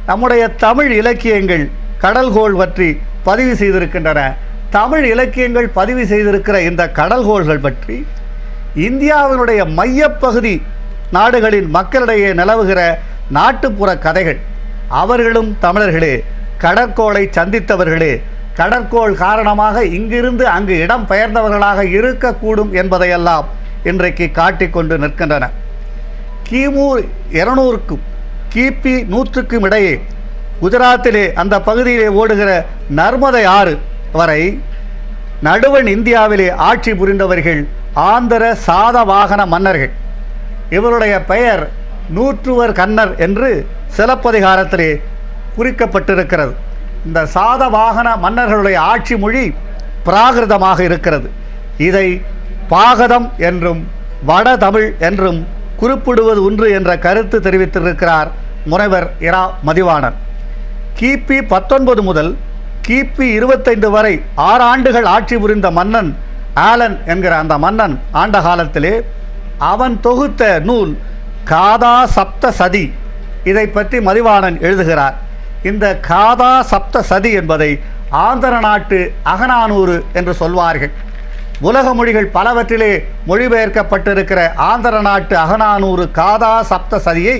நம்முடைய தமிழ் இலக்கியங்கள் கடல்கோள் பற்றி பதிவு செய்திருக்கின்றன தமிழ் இலக்கியங்கள் பதிவு செய்திருக்கிற இந்த கடல்கோள்கள் பற்றி இந்தியாவினுடைய மையப்பகுதி நாடுகளின் மக்களிடையே நிலவுகிற நாட்டுப்புற கதைகள் அவர்களும் தமிழர்களே கடற்கோளை சந்தித்தவர்களே கடற்கோள் காரணமாக இங்கிருந்து அங்கு இடம் பெயர்ந்தவர்களாக இருக்கக்கூடும் என்பதையெல்லாம் இன்றைக்கு காட்டிக்கொண்டு நிற்கின்றன கிமு இருநூறுக்கும் கிபி நூற்றுக்கும் இடையே குஜராத்திலே அந்த பகுதியிலே ஓடுகிற நர்மதை ஆறு வரை நடுவண் இந்தியாவிலே ஆட்சி புரிந்தவர்கள் ஆந்திர சாதவாகன மன்னர்கள் இவருடைய பெயர் நூற்றுவர் கன்னர் என்று சிலப்பதிகாரத்திலே குறிக்கப்பட்டிருக்கிறது இந்த சாதவாகன மன்னர்களுடைய ஆட்சி மொழி பிராகிருதமாக இருக்கிறது இதை பாகதம் என்றும் வடதமிழ் என்றும் குறிப்பிடுவது ஒன்று என்ற கருத்து தெரிவித்திருக்கிறார் முனைவர் இரா மதிவாணன் கிபி பத்தொன்பது முதல் கிபி இருபத்தைந்து வரை ஆறு ஆண்டுகள் ஆட்சி புரிந்த மன்னன் ஆலன் என்கிற அந்த மன்னன் ஆண்ட காலத்திலே அவன் தொகுத்த நூல் காதா சப்த சதி இதை பற்றி மதிவாணன் எழுதுகிறார் இந்த காதா சப்த சதி என்பதை ஆந்திர நாட்டு அகநானூறு என்று சொல்வார்கள் உலக மொழிகள் பலவற்றிலே மொழிபெயர்க்கப்பட்டிருக்கிற ஆந்திர நாட்டு அகநானூறு காதா சப்த சதியை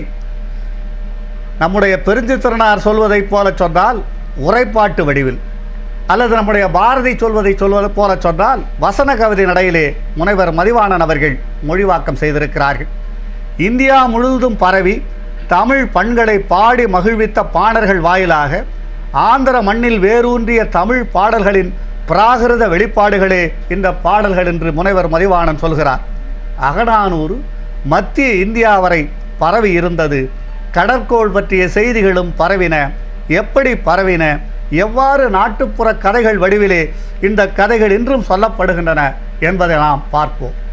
நம்முடைய பெருஞ்சித்திரனார் சொல்வதைப் போல சொன்னால் உரைப்பாட்டு வடிவில் அல்லது நம்முடைய பாரதி சொல்வதை சொல்வது போல சொன்னால் வசன கவிதை நடையிலே முனைவர் மதிவாணன் அவர்கள் மொழிவாக்கம் செய்திருக்கிறார்கள் இந்தியா முழுவதும் பரவி தமிழ் பண்களை பாடி மகிழ்வித்த பாணர்கள் வாயிலாக ஆந்திர மண்ணில் வேரூன்றிய தமிழ் பாடல்களின் பிராகிருத வெளிப்பாடுகளே இந்த பாடல்கள் என்று முனைவர் மதிவாணன் சொல்கிறார் அகநானூறு மத்திய இந்தியா வரை பரவி இருந்தது கடற்கோள் பற்றிய செய்திகளும் பரவின எப்படி பரவின எவ்வாறு நாட்டுப்புற கதைகள் வடிவிலே இந்த கதைகள் இன்றும் சொல்லப்படுகின்றன என்பதை நாம் பார்ப்போம்